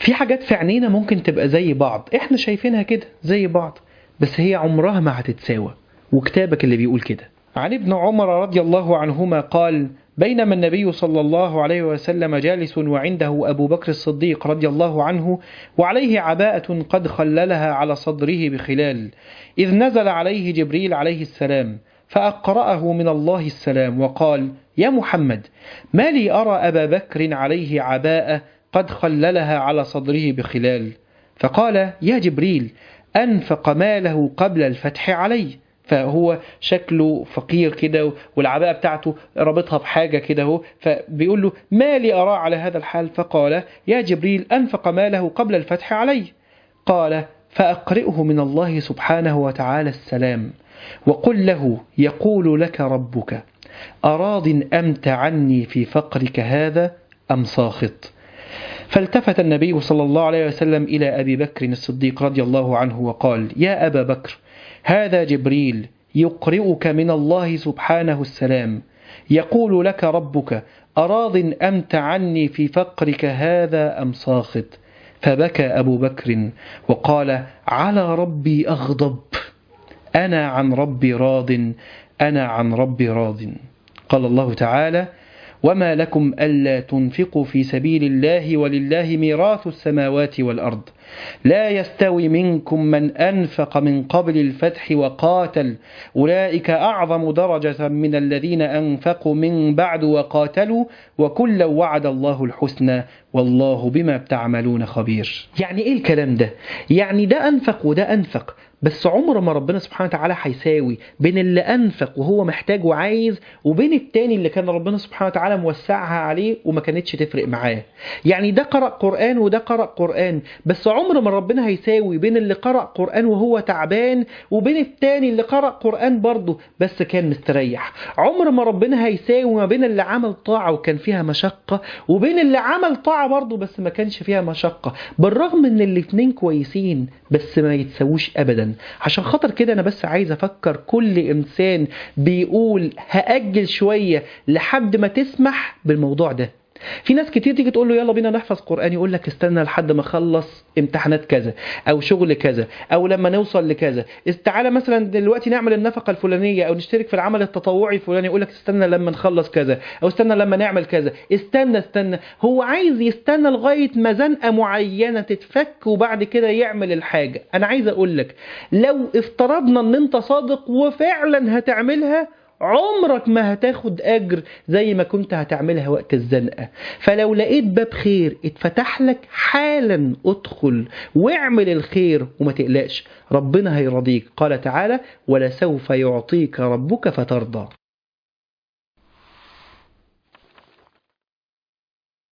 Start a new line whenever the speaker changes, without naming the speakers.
في حاجات في عينينا ممكن تبقى زي بعض احنا شايفينها كده زي بعض بس هي عمرها ما هتتساوى وكتابك اللي بيقول كده عن ابن عمر رضي الله عنهما قال بينما النبي صلى الله عليه وسلم جالس وعنده أبو بكر الصديق رضي الله عنه وعليه عباءة قد خللها على صدره بخلال إذ نزل عليه جبريل عليه السلام فأقرأه من الله السلام وقال يا محمد ما لي أرى أبا بكر عليه عباءة قد خللها على صدره بخلال فقال يا جبريل أنفق ماله قبل الفتح عليه فهو شكله فقير كده والعباءة بتاعته رابطها بحاجة كده اهو فبيقول له ما لي أرى على هذا الحال فقال يا جبريل أنفق ماله قبل الفتح عليه قال فأقرئه من الله سبحانه وتعالى السلام وقل له يقول لك ربك أراض أمت عني في فقرك هذا أم ساخط فالتفت النبي صلى الله عليه وسلم إلى أبي بكر الصديق رضي الله عنه وقال يا أبا بكر هذا جبريل يقرئك من الله سبحانه السلام يقول لك ربك أراض أمت عني في فقرك هذا أم ساخط فبكى أبو بكر وقال على ربي أغضب أنا عن ربي راض أنا عن ربي راض قال الله تعالى وما لكم ألا تنفقوا في سبيل الله ولله ميراث السماوات والأرض لا يستوي منكم من أنفق من قبل الفتح وقاتل أولئك أعظم درجة من الذين أنفقوا من بعد وقاتلوا وكلا وعد الله الحسنى والله بما بتعملون خبير يعني إيه الكلام ده؟ يعني ده أنفق وده أنفق بس عمر ما ربنا سبحانه وتعالى هيساوي بين اللي أنفق وهو محتاج وعايز وبين التاني اللي كان ربنا سبحانه وتعالى موسعها عليه وما كانتش تفرق معاه يعني ده قرأ قرآن وده قرأ قرآن بس عمر ما ربنا هيساوي بين اللي قرأ قرآن وهو تعبان وبين التاني اللي قرأ قرآن برضه بس كان مستريح عمر ما ربنا هيساوي ما بين اللي عمل طاعة وكان فيها مشقة وبين اللي عمل طاعة برضه بس ما كانش فيها مشقة بالرغم ان الاتنين كويسين بس ما يتساووش ابدا عشان خاطر كده انا بس عايز افكر كل انسان بيقول هاجل شويه لحد ما تسمح بالموضوع ده في ناس كتير تيجي تقول له يلا بينا نحفظ قرآن يقول لك استنى لحد ما اخلص امتحانات كذا او شغل كذا او لما نوصل لكذا تعالى مثلا دلوقتي نعمل النفقة الفلانية او نشترك في العمل التطوعي الفلاني يقول لك استنى لما نخلص كذا او استنى لما نعمل كذا استنى استنى هو عايز يستنى لغاية ما زنقة معينة تتفك وبعد كده يعمل الحاجة انا عايز اقول لك لو افترضنا ان انت صادق وفعلا هتعملها عمرك ما هتاخد اجر زي ما كنت هتعملها وقت الزنقه فلو لقيت باب خير اتفتح لك حالا ادخل واعمل الخير وما تقلقش ربنا هيرضيك قال تعالى ولسوف يعطيك ربك فترضى